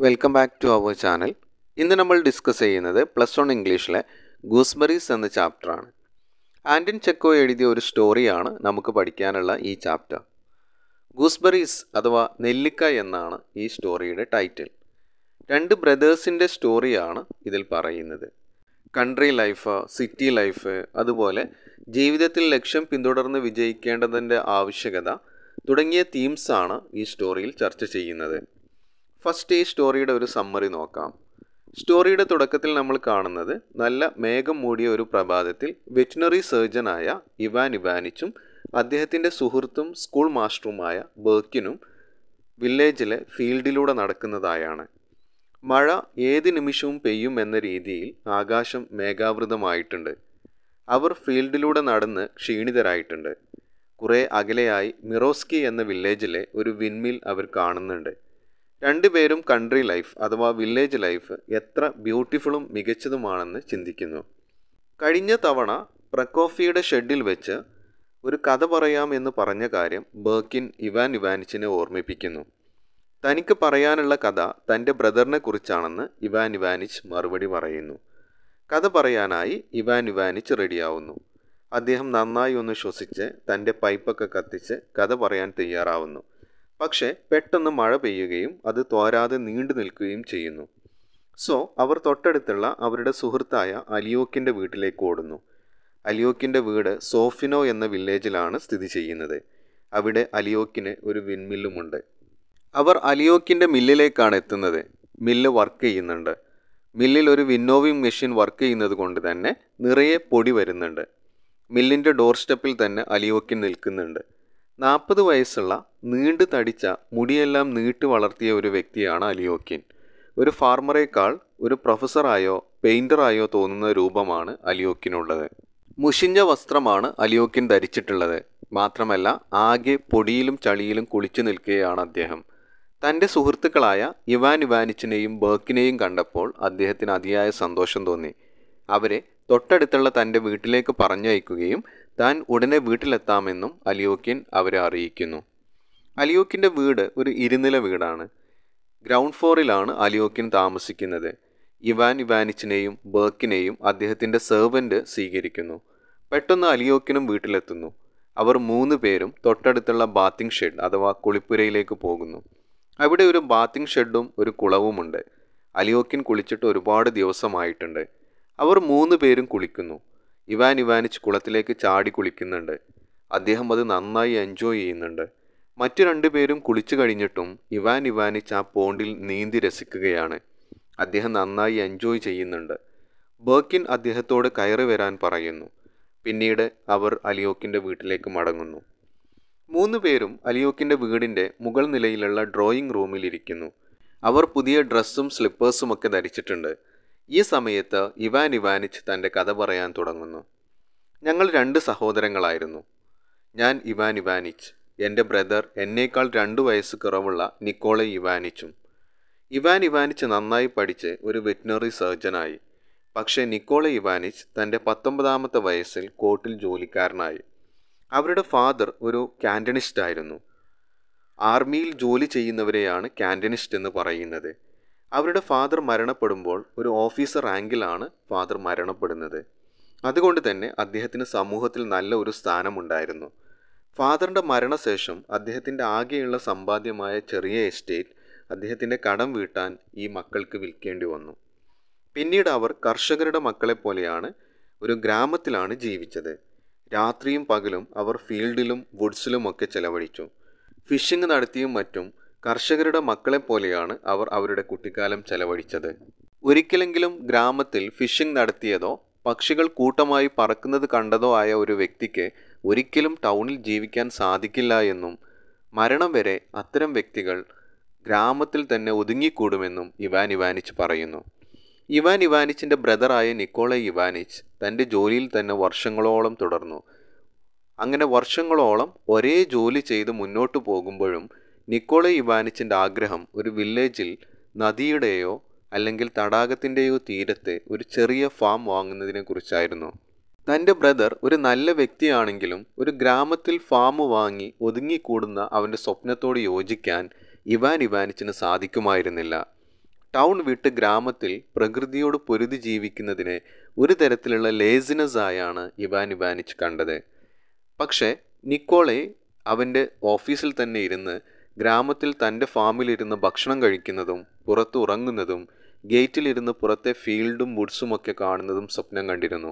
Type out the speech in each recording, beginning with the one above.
welcome back to our channel ഇന്ന് നമ്മൾ discuss ചെയ്യുന്നത് പ്ലസ് വൺ ഇംഗ്ലീഷിലെ ഗൂസ്ബെറീസ് എന്ന ചാപ്റ്ററാണ് ആൻറ്റൻ ചെക്കോ എഴുതിയ ഒരു സ്റ്റോറിയാണ് നമുക്ക് പഠിക്കാനുള്ള ഈ ചാപ്റ്റർ ഗൂസ്ബെറീസ് അഥവാ നെല്ലിക്ക എന്നാണ് ഈ സ്റ്റോറിയുടെ ടൈറ്റിൽ രണ്ട് ബ്രദേഴ്സിൻ്റെ സ്റ്റോറിയാണ് ഇതിൽ പറയുന്നത് കൺട്രി ലൈഫ് സിറ്റി ലൈഫ് അതുപോലെ ജീവിതത്തിൽ ലക്ഷ്യം പിന്തുടർന്ന് വിജയിക്കേണ്ടതിൻ്റെ ആവശ്യകത തുടങ്ങിയ തീംസാണ് ഈ സ്റ്റോറിയിൽ ചർച്ച ചെയ്യുന്നത് ഫസ്റ്റ് ഈ സ്റ്റോറിയുടെ ഒരു സമ്മറി നോക്കാം സ്റ്റോറിയുടെ തുടക്കത്തിൽ നമ്മൾ കാണുന്നത് നല്ല മേഘം മൂടിയ ഒരു പ്രഭാതത്തിൽ വെറ്റിനറി സർജനായ ഇവാൻ ഇവാനിച്ചും അദ്ദേഹത്തിൻ്റെ സുഹൃത്തും സ്കൂൾ മാസ്റ്ററുമായ ബേർക്കിനും വില്ലേജിലെ ഫീൽഡിലൂടെ നടക്കുന്നതായാണ് മഴ ഏത് നിമിഷവും പെയ്യും എന്ന രീതിയിൽ ആകാശം മേഘാവൃതമായിട്ടുണ്ട് അവർ ഫീൽഡിലൂടെ നടന്ന് ക്ഷീണിതരായിട്ടുണ്ട് കുറേ അകലെയായി മിറോസ്കി എന്ന വില്ലേജിലെ ഒരു വിൻമിൽ അവർ കാണുന്നുണ്ട് രണ്ടുപേരും കൺട്രി ലൈഫ് അഥവാ വില്ലേജ് ലൈഫ് എത്ര ബ്യൂട്ടിഫുളും മികച്ചതുമാണെന്ന് ചിന്തിക്കുന്നു കഴിഞ്ഞ തവണ പ്രക്കോഫിയുടെ ഷെഡിൽ വെച്ച് ഒരു കഥ പറയാം എന്ന് പറഞ്ഞ കാര്യം ബേർക്കിൻ ഇവാൻ ഇവാനിച്ചിനെ ഓർമ്മിപ്പിക്കുന്നു തനിക്ക് പറയാനുള്ള കഥ തൻ്റെ ബ്രദറിനെ കുറിച്ചാണെന്ന് ഇവാൻ ഇവാനിച്ച് മറുപടി പറയുന്നു കഥ പറയാനായി ഇവാൻ ഇവാനിച്ച് റെഡിയാവുന്നു അദ്ദേഹം നന്നായി ഒന്ന് ശ്വസിച്ച് തൻ്റെ പൈപ്പൊക്കെ കത്തിച്ച് കഥ പറയാൻ തയ്യാറാവുന്നു പക്ഷേ പെട്ടെന്ന് മഴ പെയ്യുകയും അത് തോരാതെ നീണ്ടു നിൽക്കുകയും ചെയ്യുന്നു സോ അവർ തൊട്ടടുത്തുള്ള അവരുടെ സുഹൃത്തായ അലിയോക്കിൻ്റെ വീട്ടിലേക്ക് ഓടുന്നു അലിയോക്കിൻ്റെ വീട് സോഫിനോ എന്ന വില്ലേജിലാണ് സ്ഥിതി ചെയ്യുന്നത് അവിടെ അലിയോക്കിന് ഒരു വിൻമില്ലുമുണ്ട് അവർ അലിയോക്കിൻ്റെ മില്ലിലേക്കാണ് എത്തുന്നത് മില്ല് വർക്ക് ചെയ്യുന്നുണ്ട് മില്ലിൽ ഒരു വിന്നോവിംഗ് മെഷീൻ വർക്ക് ചെയ്യുന്നത് കൊണ്ട് തന്നെ നിറയെ പൊടി വരുന്നുണ്ട് മില്ലിൻ്റെ ഡോർ സ്റ്റെപ്പിൽ തന്നെ അലിയോക്കിൻ നിൽക്കുന്നുണ്ട് നാൽപ്പത് വയസ്സുള്ള നീണ്ടു തടിച്ച മുടിയെല്ലാം നീട്ടി വളർത്തിയ ഒരു വ്യക്തിയാണ് അലിയോക്കിൻ ഒരു ഫാർമറേക്കാൾ ഒരു പ്രൊഫസറായോ പെയിൻറ്ററായോ തോന്നുന്ന രൂപമാണ് അലിയോക്കിനുള്ളത് മുഷിഞ്ഞ വസ്ത്രമാണ് അലിയോക്കിൻ ധരിച്ചിട്ടുള്ളത് മാത്രമല്ല ആകെ പൊടിയിലും ചളിയിലും കുളിച്ചു നിൽക്കുകയാണ് അദ്ദേഹം തൻ്റെ സുഹൃത്തുക്കളായ ഇവാൻ ഇവാനിച്ചിനെയും ബേർക്കിനെയും കണ്ടപ്പോൾ അദ്ദേഹത്തിന് അതിയായ സന്തോഷം തോന്നി അവരെ തൊട്ടടുത്തുള്ള തൻ്റെ വീട്ടിലേക്ക് പറഞ്ഞയക്കുകയും താൻ ഉടനെ വീട്ടിലെത്താമെന്നും അലിയോക്കിൻ അവരെ അറിയിക്കുന്നു അലിയോക്കിൻ്റെ വീട് ഒരു ഇരുനില വീടാണ് ഗ്രൗണ്ട് ഫ്ലോറിലാണ് അലിയോക്കിൻ താമസിക്കുന്നത് ഇവാൻ ഇവാനിച്ചിനെയും ബേർക്കിനെയും അദ്ദേഹത്തിൻ്റെ സെർവൻ്റ് സ്വീകരിക്കുന്നു പെട്ടെന്ന് അലിയോക്കിനും വീട്ടിലെത്തുന്നു അവർ മൂന്ന് പേരും തൊട്ടടുത്തുള്ള ബാത്തിങ് ഷെഡ് അഥവാ കുളിപ്പുരയിലേക്ക് പോകുന്നു അവിടെ ഒരു ബാത്തിങ് ഷെഡും ഒരു കുളവുമുണ്ട് അലിയോക്കിൻ കുളിച്ചിട്ട് ഒരുപാട് ദിവസമായിട്ടുണ്ട് അവർ മൂന്ന് പേരും കുളിക്കുന്നു ഇവാൻ ഇവാനിച്ച് കുളത്തിലേക്ക് ചാടി കുളിക്കുന്നുണ്ട് അദ്ദേഹം അത് നന്നായി എൻജോയ് ചെയ്യുന്നുണ്ട് മറ്റു രണ്ടുപേരും കുളിച്ചു കഴിഞ്ഞിട്ടും ഇവാൻ ഇവാനിച്ച് ആ പോണ്ടിൽ നീന്തി രസിക്കുകയാണ് അദ്ദേഹം നന്നായി എൻജോയ് ചെയ്യുന്നുണ്ട് ബേർക്കിൻ അദ്ദേഹത്തോട് കയറി വരാൻ പറയുന്നു പിന്നീട് അവർ അലിയോക്കിൻ്റെ വീട്ടിലേക്ക് മടങ്ങുന്നു മൂന്ന് പേരും അലിയോക്കിൻ്റെ വീടിൻ്റെ മുകൾ നിലയിലുള്ള ഡ്രോയിങ് റൂമിൽ ഇരിക്കുന്നു അവർ പുതിയ ഡ്രസ്സും സ്ലിപ്പേഴ്സും ഒക്കെ ധരിച്ചിട്ടുണ്ട് ഈ സമയത്ത് ഇവാൻ ഇവാനിച്ച് തൻ്റെ കഥ പറയാൻ തുടങ്ങുന്നു ഞങ്ങൾ രണ്ട് സഹോദരങ്ങളായിരുന്നു ഞാൻ ഇവാൻ ഇവാനിച്ച് എൻ്റെ ബ്രദർ എന്നേക്കാൾ രണ്ട് വയസ്സ് കുറവുള്ള നിക്കോളെ ഇവാനിച്ചും ഇവാൻ ഇവാനിച്ച് നന്നായി പഠിച്ച് ഒരു വെറ്റിനറി സർജനായി പക്ഷേ നിക്കോളെ ഇവാനിച്ച് തൻ്റെ പത്തൊമ്പതാമത്തെ വയസ്സിൽ കോർട്ടിൽ ജോലിക്കാരനായി അവരുടെ ഫാദർ ഒരു കാൻറ്റണിസ്റ്റ് ആയിരുന്നു ആർമിയിൽ ജോലി ചെയ്യുന്നവരെയാണ് കാൻറ്റണിസ്റ്റ് എന്ന് പറയുന്നത് അവരുടെ ഫാദർ മരണപ്പെടുമ്പോൾ ഒരു ഓഫീസർ റാങ്കിലാണ് ഫാദർ മരണപ്പെടുന്നത് അതുകൊണ്ട് തന്നെ അദ്ദേഹത്തിന് സമൂഹത്തിൽ നല്ല ഒരു സ്ഥാനമുണ്ടായിരുന്നു ഫാദറിൻ്റെ മരണശേഷം അദ്ദേഹത്തിൻ്റെ ആകെയുള്ള സമ്പാദ്യമായ ചെറിയ എസ്റ്റേറ്റ് അദ്ദേഹത്തിൻ്റെ കടം വീട്ടാൻ ഈ മക്കൾക്ക് വിൽക്കേണ്ടി വന്നു പിന്നീട് അവർ കർഷകരുടെ മക്കളെ പോലെയാണ് ഒരു ഗ്രാമത്തിലാണ് ജീവിച്ചത് രാത്രിയും പകലും അവർ ഫീൽഡിലും വുഡ്സിലുമൊക്കെ ചെലവഴിച്ചു ഫിഷിംഗ് നടത്തിയും മറ്റും കർഷകരുടെ മക്കളെ പോലെയാണ് അവർ അവരുടെ കുട്ടിക്കാലം ചെലവഴിച്ചത് ഒരിക്കലെങ്കിലും ഗ്രാമത്തിൽ ഫിഷിംഗ് നടത്തിയതോ പക്ഷികൾ കൂട്ടമായി പറക്കുന്നത് കണ്ടതോ ആയ ഒരു വ്യക്തിക്ക് ഒരിക്കലും ടൗണിൽ ജീവിക്കാൻ സാധിക്കില്ല എന്നും മരണം വരെ അത്തരം വ്യക്തികൾ ഗ്രാമത്തിൽ തന്നെ ഒതുങ്ങിക്കൂടുമെന്നും ഇവാൻ ഇവാനിച്ച് പറയുന്നു ഇവാൻ ഇവാനിച്ചിൻ്റെ ബ്രദറായ നിക്കോള ഇവാനിച്ച് തൻ്റെ ജോലിയിൽ തന്നെ വർഷങ്ങളോളം തുടർന്നു അങ്ങനെ വർഷങ്ങളോളം ഒരേ ജോലി ചെയ്ത് മുന്നോട്ട് പോകുമ്പോഴും നിക്കോള ഇവാനിച്ചിൻ്റെ ആഗ്രഹം ഒരു വില്ലേജിൽ നദിയുടെയോ അല്ലെങ്കിൽ തടാകത്തിൻ്റെയോ തീരത്ത് ഒരു ചെറിയ ഫാം വാങ്ങുന്നതിനെ കുറിച്ചായിരുന്നു തൻ്റെ ബ്രദർ ഒരു നല്ല വ്യക്തിയാണെങ്കിലും ഒരു ഗ്രാമത്തിൽ ഫാം വാങ്ങി ഒതുങ്ങിക്കൂടുന്ന അവൻ്റെ സ്വപ്നത്തോട് യോജിക്കാൻ ഇവാൻ ഇവാനിച്ചിന് സാധിക്കുമായിരുന്നില്ല ടൗൺ വിട്ട് ഗ്രാമത്തിൽ പ്രകൃതിയോട് പൊരുതി ജീവിക്കുന്നതിനെ ഒരു തരത്തിലുള്ള ലേസിനെസ് ആയാണ് ഇവാൻ ഇവാനിച്ച് കണ്ടത് പക്ഷേ നിക്കോളെ അവൻ്റെ ഓഫീസിൽ തന്നെ ഇരുന്ന് ഗ്രാമത്തിൽ തൻ്റെ ഫാമിലിരുന്ന് ഭക്ഷണം കഴിക്കുന്നതും പുറത്ത് ഉറങ്ങുന്നതും ഗേറ്റിലിരുന്ന് പുറത്തെ ഫീൽഡും വുഡ്സും ഒക്കെ കാണുന്നതും സ്വപ്നം കണ്ടിരുന്നു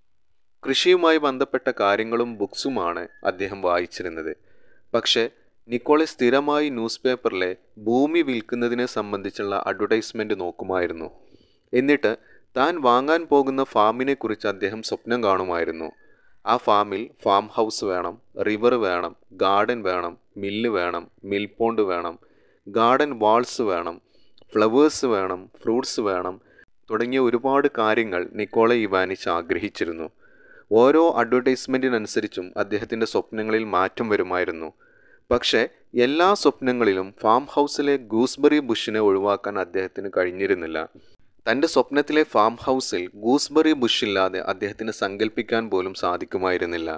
കൃഷിയുമായി ബന്ധപ്പെട്ട കാര്യങ്ങളും ബുക്സുമാണ് അദ്ദേഹം വായിച്ചിരുന്നത് പക്ഷേ നിക്കോളെ സ്ഥിരമായി ന്യൂസ് പേപ്പറിലെ ഭൂമി വിൽക്കുന്നതിനെ സംബന്ധിച്ചുള്ള അഡ്വർടൈസ്മെൻ്റ് നോക്കുമായിരുന്നു എന്നിട്ട് താൻ വാങ്ങാൻ പോകുന്ന ഫാമിനെ കുറിച്ച് അദ്ദേഹം സ്വപ്നം കാണുമായിരുന്നു ആ ഫാമിൽ ഫാം ഹൗസ് വേണം റിവർ വേണം ഗാർഡൻ വേണം മില്ല് വേണം മിൽ പോണ്ട് വേണം ഗാർഡൻ വാൾസ് വേണം ഫ്ലവേഴ്സ് വേണം ഫ്രൂട്ട്സ് വേണം തുടങ്ങിയ ഒരുപാട് കാര്യങ്ങൾ നിക്കോള ഇവാനിച്ച് ആഗ്രഹിച്ചിരുന്നു ഓരോ അഡ്വർടൈസ്മെൻറ്റിനനുസരിച്ചും അദ്ദേഹത്തിൻ്റെ സ്വപ്നങ്ങളിൽ മാറ്റം വരുമായിരുന്നു പക്ഷേ എല്ലാ സ്വപ്നങ്ങളിലും ഫാം ഹൗസിലെ ഗൂസ്ബെറി ബുഷിനെ ഒഴിവാക്കാൻ അദ്ദേഹത്തിന് കഴിഞ്ഞിരുന്നില്ല തൻ്റെ സ്വപ്നത്തിലെ ഫാം ഹൗസിൽ ഗൂസ്ബെറി ബുഷില്ലാതെ അദ്ദേഹത്തിന് സങ്കല്പിക്കാൻ പോലും സാധിക്കുമായിരുന്നില്ല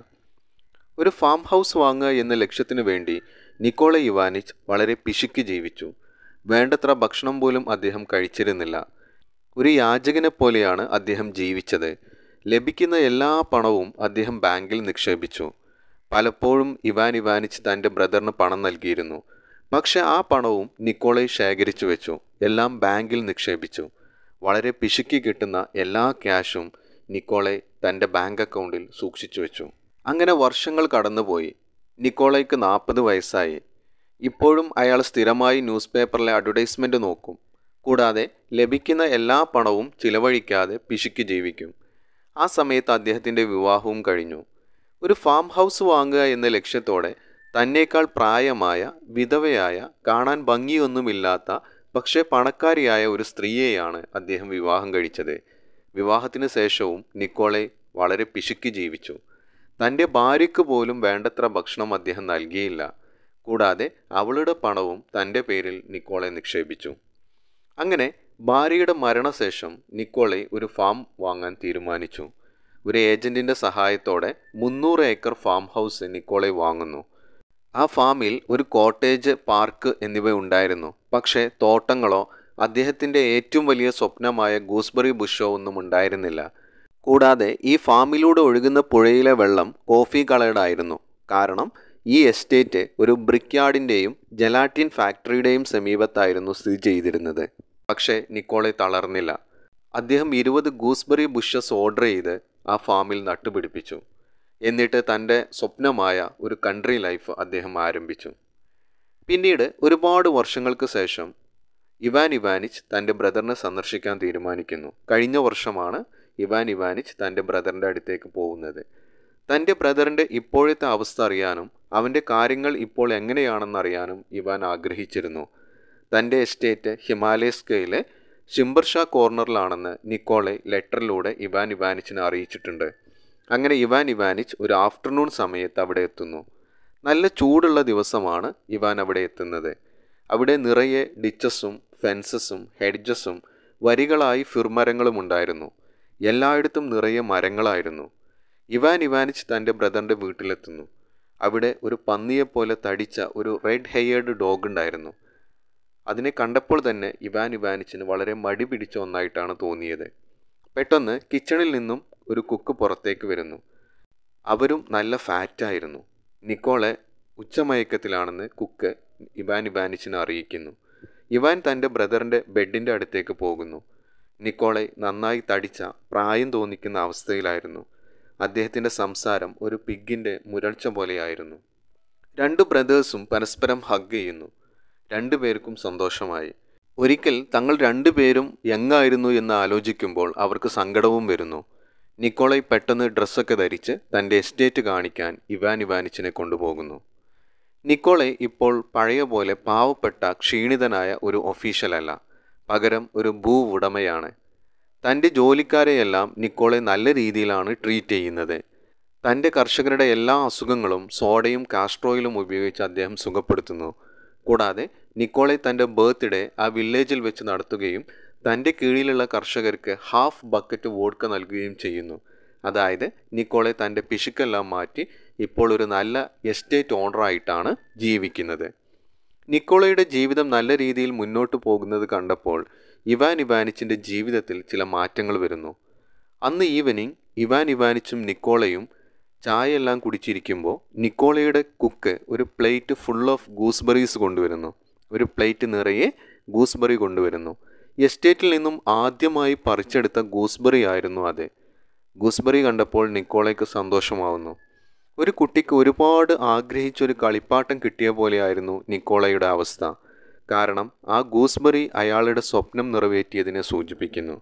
ഒരു ഫാം ഹൗസ് വാങ്ങുക എന്ന ലക്ഷ്യത്തിനു വേണ്ടി നിക്കോള ഇവാനിച്ച് വളരെ പിശുക്കി ജീവിച്ചു വേണ്ടത്ര ഭക്ഷണം പോലും അദ്ദേഹം കഴിച്ചിരുന്നില്ല ഒരു യാചകനെ പോലെയാണ് അദ്ദേഹം ജീവിച്ചത് ലഭിക്കുന്ന എല്ലാ പണവും അദ്ദേഹം ബാങ്കിൽ നിക്ഷേപിച്ചു പലപ്പോഴും ഇവാൻ ഇവാനിച്ച് തൻ്റെ ബ്രദറിന് പണം നൽകിയിരുന്നു പക്ഷെ ആ പണവും നിക്കോളെ ശേഖരിച്ചു വെച്ചു എല്ലാം ബാങ്കിൽ നിക്ഷേപിച്ചു വളരെ പിശുക്കി കിട്ടുന്ന എല്ലാ ക്യാഷും നിക്കോളെ തൻ്റെ ബാങ്ക് അക്കൗണ്ടിൽ സൂക്ഷിച്ചു വെച്ചു അങ്ങനെ വർഷങ്ങൾ കടന്നുപോയി നിക്കോളയ്ക്ക് നാൽപ്പത് വയസ്സായി ഇപ്പോഴും അയാൾ സ്ഥിരമായി ന്യൂസ് പേപ്പറിലെ അഡ്വർടൈസ്മെൻ്റ് നോക്കും കൂടാതെ ലഭിക്കുന്ന എല്ലാ പണവും ചിലവഴിക്കാതെ പിശുക്കി ജീവിക്കും ആ സമയത്ത് അദ്ദേഹത്തിൻ്റെ വിവാഹവും കഴിഞ്ഞു ഒരു ഫാം ഹൗസ് വാങ്ങുക എന്ന ലക്ഷ്യത്തോടെ തന്നേക്കാൾ പ്രായമായ വിധവയായ കാണാൻ ഭംഗിയൊന്നുമില്ലാത്ത പക്ഷേ പണക്കാരിയായ ഒരു സ്ത്രീയെയാണ് അദ്ദേഹം വിവാഹം കഴിച്ചത് വിവാഹത്തിന് ശേഷവും നിക്കോളെ വളരെ പിശുക്കി ജീവിച്ചു തൻ്റെ ഭാര്യയ്ക്ക് പോലും വേണ്ടത്ര ഭക്ഷണം അദ്ദേഹം നൽകിയില്ല കൂടാതെ അവളുടെ പണവും തൻ്റെ പേരിൽ നിക്കോളെ നിക്ഷേപിച്ചു അങ്ങനെ ഭാര്യയുടെ മരണശേഷം നിക്കോളെ ഒരു ഫാം വാങ്ങാൻ തീരുമാനിച്ചു ഒരു ഏജന്റിന്റെ സഹായത്തോടെ മുന്നൂറ് ഏക്കർ ഫാം ഹൗസ് നിക്കോളെ വാങ്ങുന്നു ആ ഫാമിൽ ഒരു കോട്ടേജ് പാർക്ക് എന്നിവ ഉണ്ടായിരുന്നു പക്ഷേ തോട്ടങ്ങളോ അദ്ദേഹത്തിൻ്റെ ഏറ്റവും വലിയ സ്വപ്നമായ ഗൂസ്ബറി ബുഷോ ഒന്നും ഉണ്ടായിരുന്നില്ല കൂടാതെ ഈ ഫാമിലൂടെ ഒഴുകുന്ന പുഴയിലെ വെള്ളം കോഫി കളേർഡായിരുന്നു കാരണം ഈ എസ്റ്റേറ്റ് ഒരു ബ്രിക്യാർഡിൻ്റെയും ജലാറ്റിൻ ഫാക്ടറിയുടെയും സമീപത്തായിരുന്നു സ്ഥിതി ചെയ്തിരുന്നത് പക്ഷേ നിക്കോളെ തളർന്നില്ല അദ്ദേഹം ഇരുപത് ഗൂസ്ബറി ബുഷസ് ഓർഡർ ചെയ്ത് ആ ഫാമിൽ നട്ടുപിടിപ്പിച്ചു എന്നിട്ട് തൻ്റെ സ്വപ്നമായ ഒരു കൺട്രി ലൈഫ് അദ്ദേഹം ആരംഭിച്ചു പിന്നീട് ഒരുപാട് വർഷങ്ങൾക്ക് ശേഷം ഇവാൻ ഇവാനിച്ച് തൻ്റെ ബ്രദറിനെ സന്ദർശിക്കാൻ തീരുമാനിക്കുന്നു കഴിഞ്ഞ വർഷമാണ് ഇവാൻ ഇവാനിച്ച് തൻ്റെ ബ്രദറിൻ്റെ അടുത്തേക്ക് പോകുന്നത് തൻ്റെ ബ്രദറിൻ്റെ ഇപ്പോഴത്തെ അവസ്ഥ അറിയാനും അവൻ്റെ കാര്യങ്ങൾ ഇപ്പോൾ എങ്ങനെയാണെന്നറിയാനും ഇവാൻ ആഗ്രഹിച്ചിരുന്നു തൻ്റെ എസ്റ്റേറ്റ് ഹിമാലയസ്കയിലെ ഷിംബർഷാ കോർണറിലാണെന്ന് നിക്കോളെ ലെറ്ററിലൂടെ ഇവാൻ ഇവാനിച്ചിനെ അറിയിച്ചിട്ടുണ്ട് അങ്ങനെ ഇവാൻ ഇവാനിച്ച് ഒരു ആഫ്റ്റർനൂൺ സമയത്ത് അവിടെ എത്തുന്നു നല്ല ചൂടുള്ള ദിവസമാണ് ഇവാൻ അവിടെ എത്തുന്നത് അവിടെ നിറയെ ഡിച്ചസും ഫെൻസസും ഹെഡ്ജസും വരികളായി ഫിർമരങ്ങളും ഉണ്ടായിരുന്നു എല്ലായിടത്തും നിറയെ മരങ്ങളായിരുന്നു ഇവാൻ ഇവാനിച്ച് തൻ്റെ ബ്രദറിൻ്റെ വീട്ടിലെത്തുന്നു അവിടെ ഒരു പന്നിയെപ്പോലെ തടിച്ച ഒരു റെഡ് ഹെയേർഡ് ഡോഗ് ഉണ്ടായിരുന്നു അതിനെ കണ്ടപ്പോൾ തന്നെ ഇവാൻ ഇവാനിച്ചിന് വളരെ മടി പിടിച്ച ഒന്നായിട്ടാണ് തോന്നിയത് പെട്ടെന്ന് കിച്ചണിൽ നിന്നും ഒരു കുക്ക് പുറത്തേക്ക് വരുന്നു അവരും നല്ല ഫാറ്റായിരുന്നു നിക്കോളെ ഉച്ചമയക്കത്തിലാണെന്ന് കുക്ക് ഇവാൻ ഇവാനിച്ചിനെ അറിയിക്കുന്നു ഇവാൻ തൻ്റെ ബ്രദറിൻ്റെ ബെഡിൻ്റെ അടുത്തേക്ക് പോകുന്നു നിക്കോളെ നന്നായി തടിച്ച പ്രായം തോന്നിക്കുന്ന അവസ്ഥയിലായിരുന്നു അദ്ദേഹത്തിൻ്റെ സംസാരം ഒരു പിഗിൻ്റെ മുരൾച്ച പോലെയായിരുന്നു രണ്ട് ബ്രദേഴ്സും പരസ്പരം ഹഗ് ചെയ്യുന്നു രണ്ടുപേർക്കും സന്തോഷമായി ഒരിക്കൽ തങ്ങൾ രണ്ടുപേരും യങ്ങായിരുന്നു എന്ന് ആലോചിക്കുമ്പോൾ അവർക്ക് സങ്കടവും വരുന്നു നിക്കോളൈ പെട്ടെന്ന് ഡ്രസ്സൊക്കെ ധരിച്ച് തൻ്റെ എസ്റ്റേറ്റ് കാണിക്കാൻ ഇവാൻ ഇവാനിച്ചിനെ കൊണ്ടുപോകുന്നു നിക്കോളെ ഇപ്പോൾ പഴയ പോലെ പാവപ്പെട്ട ക്ഷീണിതനായ ഒരു ഒഫീഷ്യലല്ല പകരം ഒരു ഭൂ ഉടമയാണ് തൻ്റെ ജോലിക്കാരെയെല്ലാം നിക്കോളെ നല്ല രീതിയിലാണ് ട്രീറ്റ് ചെയ്യുന്നത് തൻ്റെ കർഷകരുടെ എല്ലാ അസുഖങ്ങളും സോഡയും കാസ്ട്രോയിലും ഉപയോഗിച്ച് അദ്ദേഹം സുഖപ്പെടുത്തുന്നു കൂടാതെ നിക്കോളെ തൻ്റെ ബർത്ത്ഡേ ആ വില്ലേജിൽ വെച്ച് നടത്തുകയും തൻ്റെ കീഴിലുള്ള കർഷകർക്ക് ഹാഫ് ബക്കറ്റ് വോഡ്ക നൽകുകയും ചെയ്യുന്നു അതായത് നിക്കോളെ തൻ്റെ പിശുക്കെല്ലാം മാറ്റി ഇപ്പോൾ ഒരു നല്ല എസ്റ്റേറ്റ് ഓണറായിട്ടാണ് ജീവിക്കുന്നത് നിക്കോളയുടെ ജീവിതം നല്ല രീതിയിൽ മുന്നോട്ട് പോകുന്നത് കണ്ടപ്പോൾ ഇവാൻ ഇവാനിച്ചിൻ്റെ ജീവിതത്തിൽ ചില മാറ്റങ്ങൾ വരുന്നു അന്ന് ഈവനിങ് ഇവാൻ ഇവാനിച്ചും നിക്കോളയും ചായയെല്ലാം കുടിച്ചിരിക്കുമ്പോൾ നിക്കോളയുടെ കുക്ക് ഒരു പ്ലേറ്റ് ഫുൾ ഓഫ് ഗൂസ്ബെറീസ് കൊണ്ടുവരുന്നു ഒരു പ്ലേറ്റ് നിറയെ ഗൂസ്ബെറി കൊണ്ടുവരുന്നു എസ്റ്റേറ്റിൽ നിന്നും ആദ്യമായി പറിച്ചെടുത്ത ഗൂസ്ബെറി ആയിരുന്നു അത് ഗൂസ്ബെറി കണ്ടപ്പോൾ നിക്കോളയ്ക്ക് സന്തോഷമാവുന്നു ഒരു കുട്ടിക്ക് ഒരുപാട് ആഗ്രഹിച്ചൊരു കളിപ്പാട്ടം കിട്ടിയ പോലെയായിരുന്നു നിക്കോളയുടെ അവസ്ഥ കാരണം ആ ഗൂസ്ബെറി അയാളുടെ സ്വപ്നം നിറവേറ്റിയതിനെ സൂചിപ്പിക്കുന്നു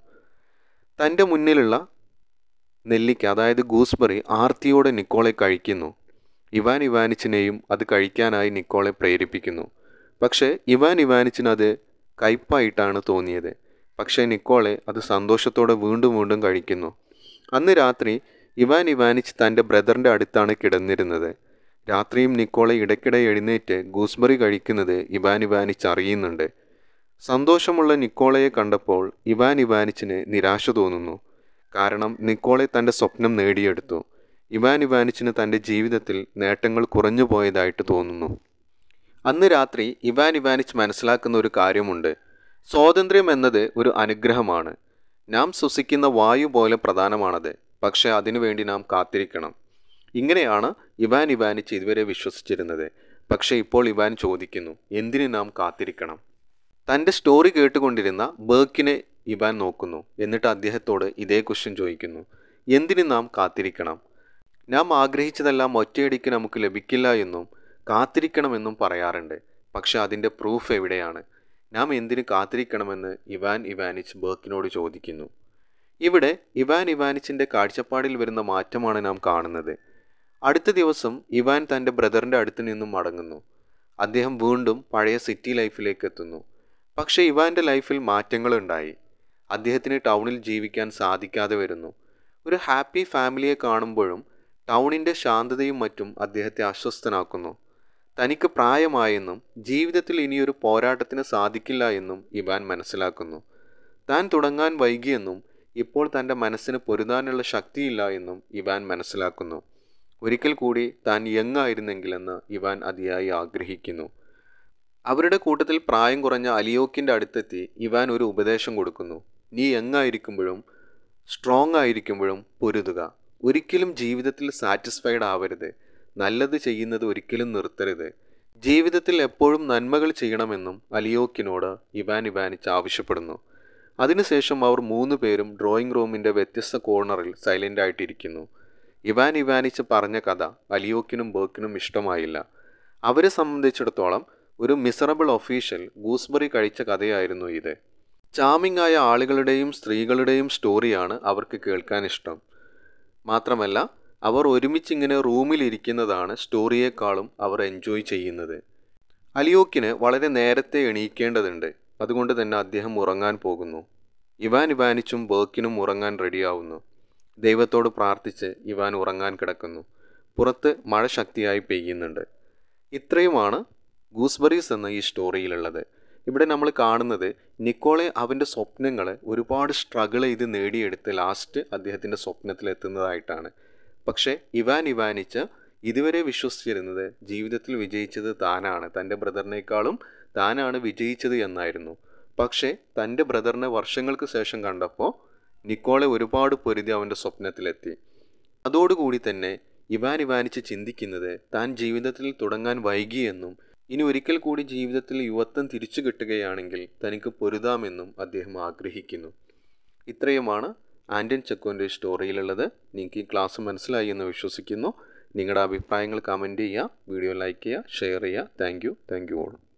തൻ്റെ മുന്നിലുള്ള നെല്ലിക്ക അതായത് ഗൂസ്ബെറി ആർത്തിയോടെ നിക്കോളെ കഴിക്കുന്നു ഇവാൻ ഇവാനിച്ചിനെയും അത് കഴിക്കാനായി നിക്കോളെ പ്രേരിപ്പിക്കുന്നു പക്ഷേ ഇവാൻ ഇവാനിച്ചിന് അത് കയ്പായിട്ടാണ് തോന്നിയത് പക്ഷേ നിക്കോളെ അത് സന്തോഷത്തോടെ വീണ്ടും വീണ്ടും കഴിക്കുന്നു അന്ന് രാത്രി ഇവാൻ ഇവാനിച്ച് തൻ്റെ ബ്രദറിൻ്റെ അടുത്താണ് കിടന്നിരുന്നത് രാത്രിയും നിക്കോളെ ഇടയ്ക്കിടെ എഴുന്നേറ്റ് ഗൂസ്ബെറി കഴിക്കുന്നത് ഇവാൻ ഇവാനിച്ച് അറിയുന്നുണ്ട് സന്തോഷമുള്ള നിക്കോളയെ കണ്ടപ്പോൾ ഇവാൻ ഇവാനിച്ചിന് നിരാശ തോന്നുന്നു കാരണം നിക്കോളെ തൻ്റെ സ്വപ്നം നേടിയെടുത്തു ഇവാൻ ഇവാനിച്ചിന് തൻ്റെ ജീവിതത്തിൽ നേട്ടങ്ങൾ കുറഞ്ഞു പോയതായിട്ട് തോന്നുന്നു അന്ന് രാത്രി ഇവാൻ ഇവാനിച്ച് മനസ്സിലാക്കുന്ന ഒരു കാര്യമുണ്ട് സ്വാതന്ത്ര്യം എന്നത് ഒരു അനുഗ്രഹമാണ് നാം ശ്വസിക്കുന്ന വായു പോലെ പ്രധാനമാണത് പക്ഷേ അതിനുവേണ്ടി നാം കാത്തിരിക്കണം ഇങ്ങനെയാണ് ഇവാൻ ഇവാനിച്ച് ഇതുവരെ വിശ്വസിച്ചിരുന്നത് പക്ഷേ ഇപ്പോൾ ഇവാൻ ചോദിക്കുന്നു എന്തിന് നാം കാത്തിരിക്കണം തൻ്റെ സ്റ്റോറി കേട്ടുകൊണ്ടിരുന്ന ബേക്കിനെ ഇവാൻ നോക്കുന്നു എന്നിട്ട് അദ്ദേഹത്തോട് ഇതേ ക്വസ്റ്റ്യൻ ചോദിക്കുന്നു എന്തിന് നാം കാത്തിരിക്കണം നാം ആഗ്രഹിച്ചതെല്ലാം ഒറ്റയടിക്ക് നമുക്ക് ലഭിക്കില്ല എന്നും കാത്തിരിക്കണമെന്നും പറയാറുണ്ട് പക്ഷെ അതിൻ്റെ പ്രൂഫ് എവിടെയാണ് നാം എന്തിന് കാത്തിരിക്കണമെന്ന് ഇവാൻ ഇവാനിച്ച് ബേക്കിനോട് ചോദിക്കുന്നു ഇവിടെ ഇവാൻ ഇവാനിച്ചിൻ്റെ കാഴ്ചപ്പാടിൽ വരുന്ന മാറ്റമാണ് നാം കാണുന്നത് അടുത്ത ദിവസം ഇവാൻ തൻ്റെ ബ്രദറിൻ്റെ അടുത്ത് നിന്നും മടങ്ങുന്നു അദ്ദേഹം വീണ്ടും പഴയ സിറ്റി ലൈഫിലേക്ക് എത്തുന്നു പക്ഷേ ഇവാൻ്റെ ലൈഫിൽ മാറ്റങ്ങളുണ്ടായി അദ്ദേഹത്തിന് ടൗണിൽ ജീവിക്കാൻ സാധിക്കാതെ വരുന്നു ഒരു ഹാപ്പി ഫാമിലിയെ കാണുമ്പോഴും ടൗണിൻ്റെ ശാന്തതയും മറ്റും അദ്ദേഹത്തെ അസ്വസ്ഥനാക്കുന്നു തനിക്ക് പ്രായമായെന്നും ജീവിതത്തിൽ ഇനിയൊരു പോരാട്ടത്തിന് സാധിക്കില്ല എന്നും ഇവാൻ മനസ്സിലാക്കുന്നു താൻ തുടങ്ങാൻ വൈകിയെന്നും ഇപ്പോൾ തൻ്റെ മനസ്സിന് പൊരുതാനുള്ള ശക്തിയില്ല എന്നും ഇവാൻ മനസ്സിലാക്കുന്നു ഒരിക്കൽ കൂടി താൻ യങ് ആയിരുന്നെങ്കിലെന്ന് ഇവാൻ അതിയായി ആഗ്രഹിക്കുന്നു അവരുടെ കൂട്ടത്തിൽ പ്രായം കുറഞ്ഞ അലിയോക്കിൻ്റെ അടുത്തെത്തി ഇവാൻ ഒരു ഉപദേശം കൊടുക്കുന്നു നീ യങ് ആയിരിക്കുമ്പോഴും സ്ട്രോങ് ആയിരിക്കുമ്പോഴും പൊരുതുക ഒരിക്കലും ജീവിതത്തിൽ സാറ്റിസ്ഫൈഡ് ആവരുത് നല്ലത് ചെയ്യുന്നത് ഒരിക്കലും നിർത്തരുത് ജീവിതത്തിൽ എപ്പോഴും നന്മകൾ ചെയ്യണമെന്നും അലിയോക്കിനോട് ഇവാൻ ഇവാനിച്ച് ആവശ്യപ്പെടുന്നു അതിനുശേഷം അവർ മൂന്ന് പേരും ഡ്രോയിങ് റൂമിൻ്റെ വ്യത്യസ്ത കോർണറിൽ സൈലൻ്റ് ആയിട്ടിരിക്കുന്നു ഇവാൻ ഇവാനിച്ച് പറഞ്ഞ കഥ അലിയോക്കിനും ബേക്കിനും ഇഷ്ടമായില്ല അവരെ സംബന്ധിച്ചിടത്തോളം ഒരു മിസറബിൾ ഒഫീഷ്യൽ ഗൂസ്ബറി കഴിച്ച കഥയായിരുന്നു ഇത് ചാമിങ് ആയ ആളുകളുടെയും സ്ത്രീകളുടെയും സ്റ്റോറിയാണ് അവർക്ക് കേൾക്കാൻ ഇഷ്ടം മാത്രമല്ല അവർ ഒരുമിച്ചിങ്ങനെ റൂമിലിരിക്കുന്നതാണ് സ്റ്റോറിയേക്കാളും അവർ എൻജോയ് ചെയ്യുന്നത് അലിയോക്കിന് വളരെ നേരത്തെ എണീക്കേണ്ടതുണ്ട് അതുകൊണ്ട് തന്നെ അദ്ദേഹം ഉറങ്ങാൻ പോകുന്നു ഇവാൻ ഇവാനിച്ചും ബേക്കിനും ഉറങ്ങാൻ റെഡിയാവുന്നു ദൈവത്തോട് പ്രാർത്ഥിച്ച് ഇവാൻ ഉറങ്ങാൻ കിടക്കുന്നു പുറത്ത് മഴ ശക്തിയായി പെയ്യുന്നുണ്ട് ഇത്രയുമാണ് ഗൂസ്ബറീസ് എന്ന ഈ സ്റ്റോറിയിലുള്ളത് ഇവിടെ നമ്മൾ കാണുന്നത് നിക്കോളെ അവൻ്റെ സ്വപ്നങ്ങൾ ഒരുപാട് സ്ട്രഗിൾ ചെയ്ത് നേടിയെടുത്ത് ലാസ്റ്റ് അദ്ദേഹത്തിൻ്റെ സ്വപ്നത്തിലെത്തുന്നതായിട്ടാണ് പക്ഷേ ഇവാൻ ഇവാനിച്ച് ഇതുവരെ വിശ്വസിച്ചിരുന്നത് ജീവിതത്തിൽ വിജയിച്ചത് താനാണ് തൻ്റെ ബ്രദറിനേക്കാളും താനാണ് വിജയിച്ചത് എന്നായിരുന്നു പക്ഷേ തൻ്റെ ബ്രദറിനെ വർഷങ്ങൾക്ക് ശേഷം കണ്ടപ്പോൾ നിക്കോളെ ഒരുപാട് പൊരുതി അവൻ്റെ സ്വപ്നത്തിലെത്തി അതോടുകൂടി തന്നെ ഇവാൻ ഇവാനിച്ച് ചിന്തിക്കുന്നത് താൻ ജീവിതത്തിൽ തുടങ്ങാൻ വൈകിയെന്നും ഇനി ഒരിക്കൽ കൂടി ജീവിതത്തിൽ യുവത്വം തിരിച്ചു കിട്ടുകയാണെങ്കിൽ തനിക്ക് പൊരുതാമെന്നും അദ്ദേഹം ആഗ്രഹിക്കുന്നു ഇത്രയുമാണ് ആൻറ്റൻ ചെക്കോൻ്റെ സ്റ്റോറിയിലുള്ളത് നിങ്ങൾക്ക് ഈ ക്ലാസ് മനസ്സിലായി എന്ന് വിശ്വസിക്കുന്നു നിങ്ങളുടെ അഭിപ്രായങ്ങൾ കമൻറ്റ് ചെയ്യുക വീഡിയോ ലൈക്ക് ചെയ്യുക ഷെയർ ചെയ്യുക thank you thank you all